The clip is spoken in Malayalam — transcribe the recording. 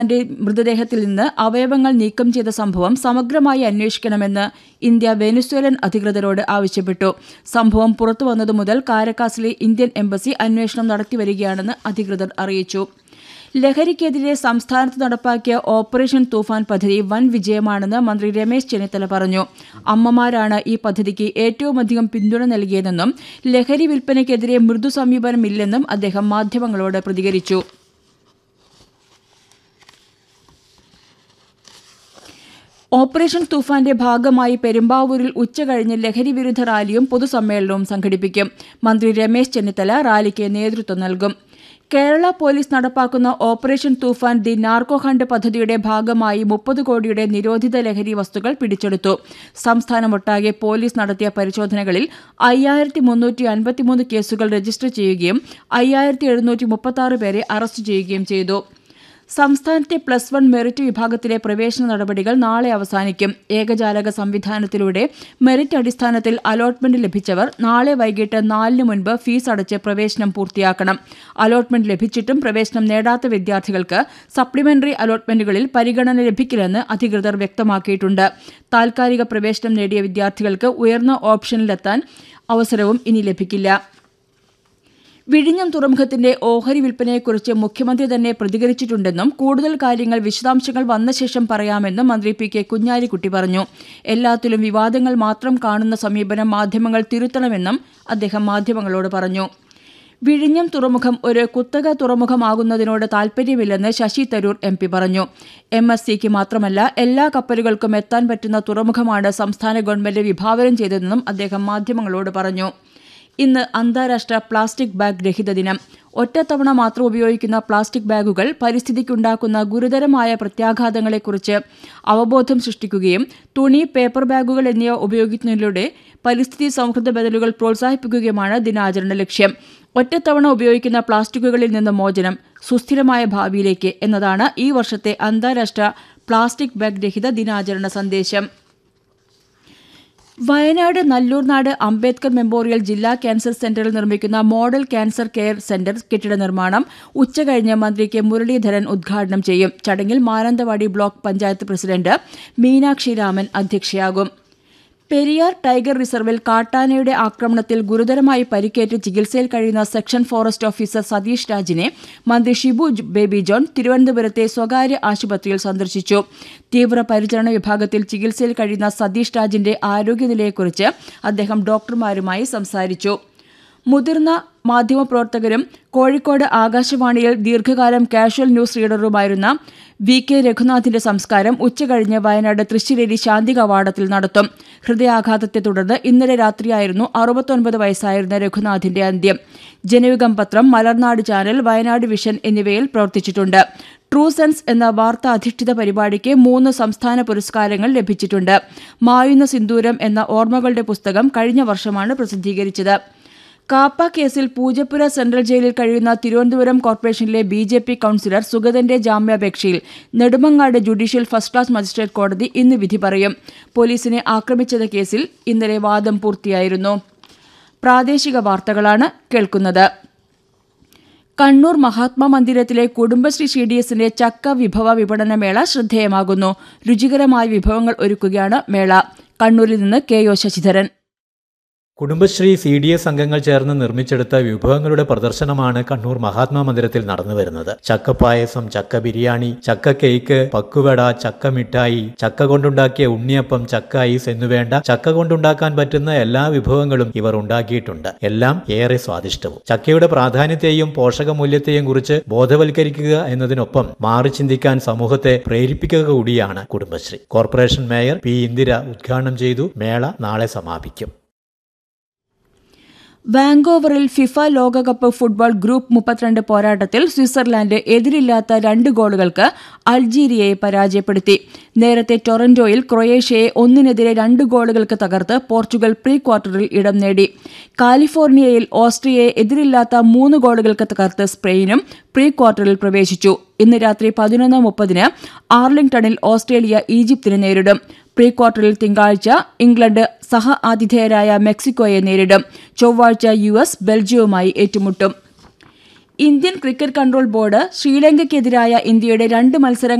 ന്റെ മൃതദേഹത്തിൽ നിന്ന് അവയവങ്ങൾ നീക്കം ചെയ്ത സംഭവം സമഗ്രമായി അന്വേഷിക്കണമെന്ന് ഇന്ത്യ വെനിസ്വേലൻ അധികൃതരോട് ആവശ്യപ്പെട്ടു സംഭവം പുറത്തുവന്നതു മുതൽ കാരക്കാസിലെ ഇന്ത്യൻ എംബസി അന്വേഷണം നടത്തിവരികയാണെന്ന് അധികൃതർ അറിയിച്ചു ലഹരിക്കെതിരെ സംസ്ഥാനത്ത് നടപ്പാക്കിയ ഓപ്പറേഷൻ തൂഫാൻ പദ്ധതി വൻ വിജയമാണെന്ന് മന്ത്രി രമേശ് ചെന്നിത്തല പറഞ്ഞു അമ്മമാരാണ് ഈ പദ്ധതിക്ക് ഏറ്റവുമധികം പിന്തുണ നൽകിയതെന്നും ലഹരി വിൽപ്പനയ്ക്കെതിരെ മൃദു സമീപനമില്ലെന്നും അദ്ദേഹം മാധ്യമങ്ങളോട് പ്രതികരിച്ചു ഓപ്പറേഷൻ തൂഫാന്റെ ഭാഗമായി പെരുമ്പാവൂരിൽ ഉച്ചകഴിഞ്ഞ് ലഹരി വിരുദ്ധ റാലിയും പൊതുസമ്മേളനവും സംഘടിപ്പിക്കും മന്ത്രി രമേശ് ചെന്നിത്തല റാലിക്ക് നേതൃത്വം നൽകും കേരള പോലീസ് നടപ്പാക്കുന്ന operation Toofan the narco hunt പദ്ധതിയുടെ ഭാഗമായി മുപ്പത് കോടിയുടെ നിരോധിത ലഹരി വസ്തുക്കൾ പിടിച്ചെടുത്തു സംസ്ഥാനമൊട്ടാകെ പോലീസ് നടത്തിയ പരിശോധനകളിൽ അയ്യായിരത്തി മുന്നൂറ്റി അൻപത്തിമൂന്ന് കേസുകൾ രജിസ്റ്റർ ചെയ്യുകയും അയ്യായിരത്തി എഴുന്നൂറ്റി മുപ്പത്തി പേരെ അറസ്റ്റ് ചെയ്യുകയും ചെയ്തു സംസ്ഥാനത്തെ പ്ലസ് വൺ മെറിറ്റ് വിഭാഗത്തിലെ പ്രവേശന നടപടികൾ നാളെ അവസാനിക്കും ഏകജാലക സംവിധാനത്തിലൂടെ മെറിറ്റ് അടിസ്ഥാനത്തിൽ അലോട്ട്മെന്റ് ലഭിച്ചവർ നാളെ വൈകിട്ട് നാലിന് മുൻപ് ഫീസ് അടച്ച് പ്രവേശനം പൂർത്തിയാക്കണം അലോട്ട്മെന്റ് ലഭിച്ചിട്ടും പ്രവേശനം നേടാത്ത വിദ്യാർത്ഥികൾക്ക് സപ്ലിമെന്ററി അലോട്ട്മെന്റുകളിൽ പരിഗണന ലഭിക്കില്ലെന്ന് അധികൃതർ വ്യക്തമാക്കിയിട്ടുണ്ട് താൽക്കാലിക പ്രവേശനം നേടിയ വിദ്യാർത്ഥികൾക്ക് ഉയർന്ന ഓപ്ഷനിലെത്താൻ അവസരവും ഇനി ലഭിക്കില്ല വിഴിഞ്ഞം തുറമുഖത്തിന്റെ ഓഹരി വിൽപ്പനയെക്കുറിച്ച് മുഖ്യമന്ത്രി തന്നെ പ്രതികരിച്ചിട്ടുണ്ടെന്നും കൂടുതൽ കാര്യങ്ങൾ വിശദാംശങ്ങൾ വന്ന ശേഷം പറയാമെന്നും മന്ത്രി പി കെ കുഞ്ഞാലിക്കുട്ടി പറഞ്ഞു എല്ലാത്തിലും വിവാദങ്ങൾ മാത്രം കാണുന്ന സമീപനം മാധ്യമങ്ങൾ തിരുത്തണമെന്നും അദ്ദേഹം മാധ്യമങ്ങളോട് പറഞ്ഞു വിഴിഞ്ഞം തുറമുഖം ഒരു കുത്തക തുറമുഖമാകുന്നതിനോട് താൽപര്യമില്ലെന്ന് ശശി തരൂർ എം പി പറഞ്ഞു എം എസ് സിക്ക് മാത്രമല്ല എല്ലാ കപ്പലുകൾക്കും എത്താൻ പറ്റുന്ന തുറമുഖമാണ് സംസ്ഥാന ഗവൺമെന്റ് വിഭാവനം ചെയ്തതെന്നും അദ്ദേഹം മാധ്യമങ്ങളോട് പറഞ്ഞു ഇന്ന് അന്താരാഷ്ട്ര പ്ലാസ്റ്റിക് ബാഗ് രഹിത ദിനം ഒറ്റത്തവണ മാത്രം ഉപയോഗിക്കുന്ന പ്ലാസ്റ്റിക് ബാഗുകൾ പരിസ്ഥിതിക്കുണ്ടാക്കുന്ന ഗുരുതരമായ പ്രത്യാഘാതങ്ങളെക്കുറിച്ച് അവബോധം സൃഷ്ടിക്കുകയും തുണി പേപ്പർ ബാഗുകൾ എന്നിവ ഉപയോഗിക്കുന്നതിലൂടെ പരിസ്ഥിതി സൗഹൃദ ബദലുകൾ പ്രോത്സാഹിപ്പിക്കുകയുമാണ് ദിനാചരണ ലക്ഷ്യം ഒറ്റത്തവണ ഉപയോഗിക്കുന്ന പ്ലാസ്റ്റിക്കുകളിൽ നിന്ന് മോചനം സുസ്ഥിരമായ ഭാവിയിലേക്ക് എന്നതാണ് ഈ വർഷത്തെ അന്താരാഷ്ട്ര പ്ലാസ്റ്റിക് ബാഗ് രഹിത ദിനാചരണ സന്ദേശം വയനാട് നല്ലൂർനാട് അംബേദ്കർ മെമ്മോറിയൽ ജില്ലാ ക്യാൻസർ സെന്ററിൽ നിർമ്മിക്കുന്ന മോഡൽ ക്യാൻസർ കെയർ സെന്റർ കെട്ടിട നിർമ്മാണം ഉച്ചകഴിഞ്ഞ് മന്ത്രി കെ മുരളീധരൻ ഉദ്ഘാടനം ചെയ്യും ചടങ്ങിൽ മാനന്തവാടി ബ്ലോക്ക് പഞ്ചായത്ത് പ്രസിഡന്റ് മീനാക്ഷി രാമൻ അധ്യക്ഷയാകും പെരിയാർ ടൈഗർ റിസർവിൽ കാട്ടാനയുടെ ആക്രമണത്തിൽ ഗുരുതരമായി പരിക്കേറ്റ് ചികിത്സയിൽ കഴിയുന്ന സെക്ഷൻ ഫോറസ്റ്റ് ഓഫീസർ സതീഷ് രാജിനെ മന്ത്രി ഷിബു ബേബി ജോൺ തിരുവനന്തപുരത്തെ സ്വകാര്യ ആശുപത്രിയിൽ സന്ദർശിച്ചു തീവ്രപരിചരണ വിഭാഗത്തിൽ ചികിത്സയിൽ കഴിയുന്ന സതീഷ് രാജിന്റെ ആരോഗ്യനിലയെക്കുറിച്ച് അദ്ദേഹം ഡോക്ടർമാരുമായി സംസാരിച്ചു മുതിർന്ന മാധ്യമപ്രവർത്തകരും കോഴിക്കോട് ആകാശവാണിയിൽ ദീർഘകാലം കാഷ്വൽ ന്യൂസ് റീഡറുമായിരുന്ന വി കെ രഘുനാഥിന്റെ സംസ്കാരം ഉച്ചകഴിഞ്ഞ് വയനാട് തൃശ്ശിലേരി ശാന്തി കവാടത്തിൽ നടത്തും ഹൃദയാഘാതത്തെ തുടർന്ന് ഇന്നലെ രാത്രിയായിരുന്നു അറുപത്തൊൻപത് വയസ്സായിരുന്ന രഘുനാഥിന്റെ അന്ത്യം ജനയുഗം പത്രം മലർനാട് ചാനൽ വയനാട് വിഷൻ എന്നിവയിൽ പ്രവർത്തിച്ചിട്ടുണ്ട് ട്രൂ സെൻസ് എന്ന വാർത്താ അധിഷ്ഠിത പരിപാടിക്ക് മൂന്ന് സംസ്ഥാന പുരസ്കാരങ്ങൾ ലഭിച്ചിട്ടുണ്ട് മായുന്ന സിന്ദൂരം എന്ന ഓർമ്മകളുടെ പുസ്തകം കഴിഞ്ഞ വർഷമാണ് പ്രസിദ്ധീകരിച്ചത് കാപ്പ കേസിൽ പൂജപ്പുര സെൻട്രൽ ജയിലിൽ കഴിയുന്ന തിരുവനന്തപുരം കോർപ്പറേഷനിലെ ബി ജെ പി കൌൺസിലർ സുഗതന്റെ ജാമ്യാപേക്ഷയിൽ Nedumangad judicial first class magistrate കോടതി ഇന്ന് വിധി പറയും പോലീസിനെ ആക്രമിച്ചത് കേസിൽ ഇന്നലെ വാദം പൂർത്തിയായിരുന്നു പ്രാദേശിക വാർത്തകളാണ് കേൾക്കുന്നത് കണ്ണൂർ മഹാത്മാ മന്ദിരത്തിലെ കുടുംബശ്രീ സി ഡി എസിന്റെ ചക്ക വിഭവ വിപണന മേള ശ്രദ്ധേയമാകുന്നു രുചികരമായ വിഭവങ്ങൾ ഒരുക്കുകയാണ് മേള കണ്ണൂരിൽ നിന്ന് K O Sasidharan Kudumbashree C D S അംഗങ്ങൾ ചേർന്ന് നിർമ്മിച്ചെടുത്ത വിഭവങ്ങളുടെ പ്രദർശനമാണ് കണ്ണൂർ മഹാത്മാ മന്ദിരത്തിൽ നടന്നു വരുന്നത് ചക്കപ്പായസം ചക്ക ബിരിയാണി ചക്ക കേക്ക് പക്കുവട ചക്ക മിഠായി ചക്ക കൊണ്ടുണ്ടാക്കിയ ഉണ്ണിയപ്പം ചക്ക ഐസ് എന്നുവേണ്ട ചക്ക കൊണ്ടുണ്ടാക്കാൻ പറ്റുന്ന എല്ലാ വിഭവങ്ങളും ഇവർ ഉണ്ടാക്കിയിട്ടുണ്ട് എല്ലാം ഏറെ സ്വാദിഷ്ടവും ചക്കയുടെ പ്രാധാന്യത്തെയും പോഷകമൂല്യത്തെയും കുറിച്ച് ബോധവൽക്കരിക്കുക എന്നതിനൊപ്പം മാറി ചിന്തിക്കാൻ സമൂഹത്തെ പ്രേരിപ്പിക്കുക കൂടിയാണ് Kudumbashree corporation mayor P Indira ഉദ്ഘാടനം ചെയ്തു മേള നാളെ സമാപിക്കും വാങ്കോവറിൽ ഫിഫ ലോകകപ്പ് ഫുട്ബോൾ ഗ്രൂപ്പ് മുപ്പത്തിരണ്ട് പോരാട്ടത്തിൽ സ്വിറ്റ്സർലാൻഡ് എതിരില്ലാത്ത രണ്ട് ഗോളുകൾക്ക് അൾജീരിയയെ പരാജയപ്പെടുത്തി നേരത്തെ ടൊറന്റോയിൽ ക്രൊയേഷ്യയെ ഒന്നിനെതിരെ രണ്ട് ഗോളുകൾക്ക് തകർത്ത് പോർച്ചുഗൽ പ്രീ ക്വാർട്ടറിൽ ഇടം നേടി കാലിഫോർണിയയിൽ ഓസ്ട്രിയയെ എതിരില്ലാത്ത മൂന്ന് ഗോളുകൾക്ക് തകർത്ത് സ്പെയിനും പ്രീ ക്വാർട്ടറിൽ പ്രവേശിച്ചു ഇന്ന് രാത്രി പതിനൊന്ന് മുപ്പതിന് ആർലിംഗ്ടണിൽ ഓസ്ട്രേലിയ ഈജിപ്തിനെ നേരിടും പ്രീ ക്വാർട്ടറിൽ തിങ്കളാഴ്ച ഇംഗ്ലണ്ട് സഹ ആതിഥേയരായ മെക്സിക്കോയെ നേരിടും ചൊവ്വാഴ്ച യു എസ് ബെൽജിയവുമായി ഏറ്റുമുട്ടും ഇന്ത്യൻ ക്രിക്കറ്റ് കൺട്രോൾ ബോർഡ് ശ്രീലങ്കയ്ക്കെതിരായ ഇന്ത്യയുടെ രണ്ട് മത്സരങ്ങൾ